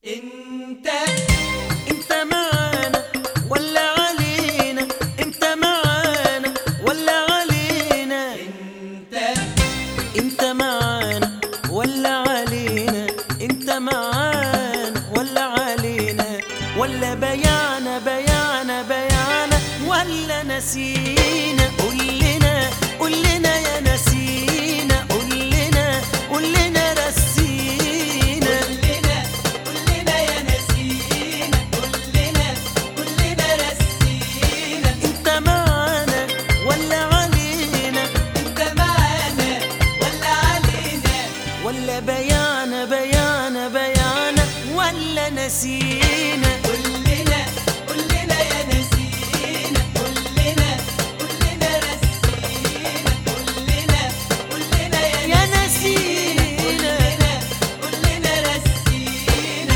انت انت معانا ولا علينا انت معانا ولا علينا انت انت معانا ولا علينا انت معانا ولا علينا ولا بيانا بيانا بيانا ولا نسينا قول لنا قول لنا يا نسينا قول لنا قول لنا رسينا كلنا كلنا يا نسينا كلنا كلنا رسينا انت معانا ولا علينا انت معانا ولا علينا ولا بيانا بيانا بيانا ولا نسينا كلنا كلنا يا نسينا كلنا كلنا رسينا كلنا كلنا يا يا نسينا نسينا كلنا كلنا رسينا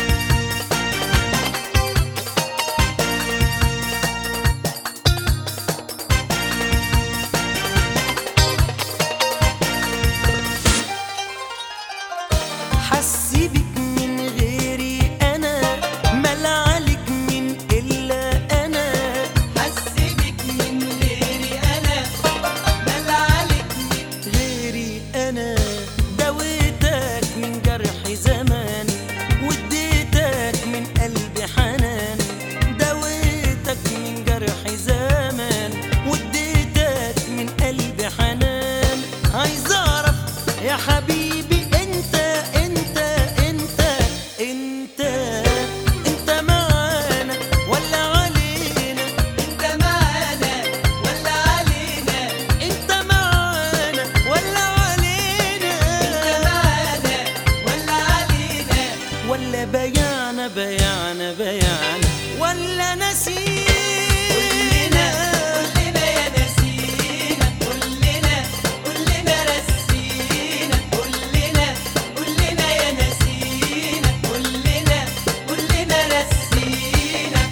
حسي بك من غيري انا مال عليك من الا انا حسبك من غيري انا مال عليك من غيري انا دويتك من جرح زمان واديتك من قلبي حنان دويتك من جرح زمان واديتك من قلبي حنان عايز اعرف يا حبيبي انت انت انت انت انت معانا ولا علينا انت معانا ولا علينا انت معانا ولا علينا انت معانا ولا علينا ولا بيانا بيانا بيانا ولا نسينا كلنا يا نسينا كلنا كلنا رسينا كلنا كلنا يا نسينا كلنا كلنا رسينا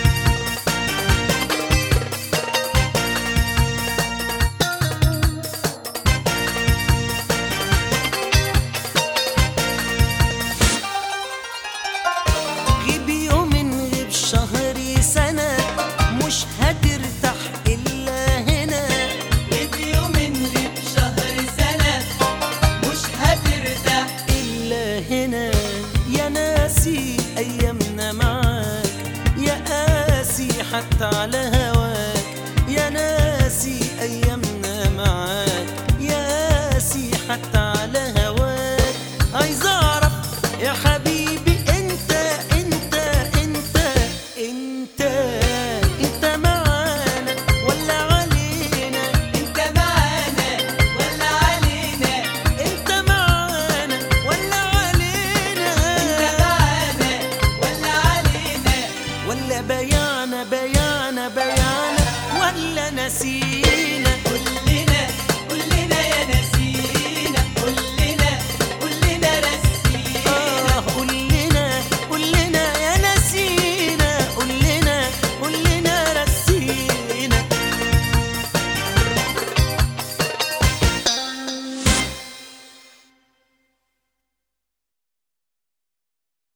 غيب يوم غيب شهر سنة مش هترتاح إلا هنا غيب يوم غيب شهر سنة مش هترتاح إلا هنا يا ناسي أيامنا معاك يا قاسي حتى على هواك يا ناسي أيامنا معاك يا قاسي حتى على هواك عايز أعرف يا حبيبي أنت أنت أنت أنت أنت معانا ولا علينا انت معانا ولا علينا أنت معانا ولا علينا انت معانا ولا علينا ولا بيانا بيانا بيانا ولا نسينا